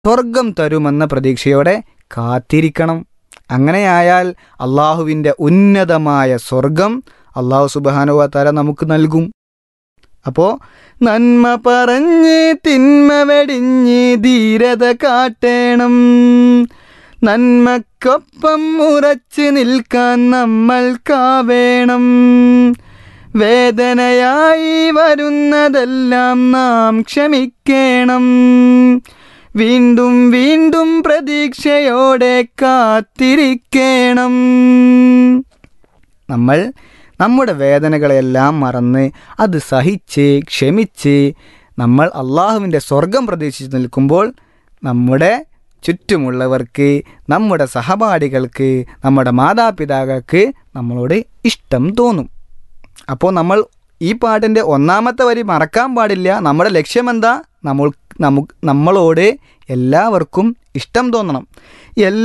സ്വർഗം തരുമെന്ന പ്രതീക്ഷയോടെ കാത്തിരിക്കണം അങ്ങനെയായാൽ അള്ളാഹുവിൻ്റെ ഉന്നതമായ സ്വർഗം അള്ളാഹു സുബാനുവ തല നമുക്ക് നൽകും അപ്പോൾ നന്മ പറഞ്ഞ് തിന്മ വെടിഞ്ഞ് ധീരത കാട്ടേണം നന്മക്കൊപ്പം ഉറച്ചു നിൽക്കാൻ നമ്മൾക്കാവേണം വേദനയായി വരുന്നതെല്ലാം നാം ക്ഷമിക്കണം വീണ്ടും വീണ്ടും പ്രതീക്ഷയോടെ കാത്തിരിക്കണം നമ്മൾ നമ്മുടെ വേദനകളെല്ലാം മറന്ന് അത് സഹിച്ച് ക്ഷമിച്ച് നമ്മൾ അള്ളാഹുവിൻ്റെ സ്വർഗം പ്രതീക്ഷിച്ച് നിൽക്കുമ്പോൾ നമ്മുടെ ചുറ്റുമുള്ളവർക്ക് നമ്മുടെ സഹപാഠികൾക്ക് നമ്മുടെ മാതാപിതാക്കൾക്ക് നമ്മളോട് ഇഷ്ടം തോന്നും അപ്പോൾ നമ്മൾ ഈ പാട്ടിൻ്റെ ഒന്നാമത്തെ വരി മറക്കാൻ പാടില്ല നമ്മുടെ ലക്ഷ്യമെന്താ നമ്മൾ നമുക്ക് നമ്മളോട് എല്ലാവർക്കും ഇഷ്ടം തോന്നണം എല്ലാ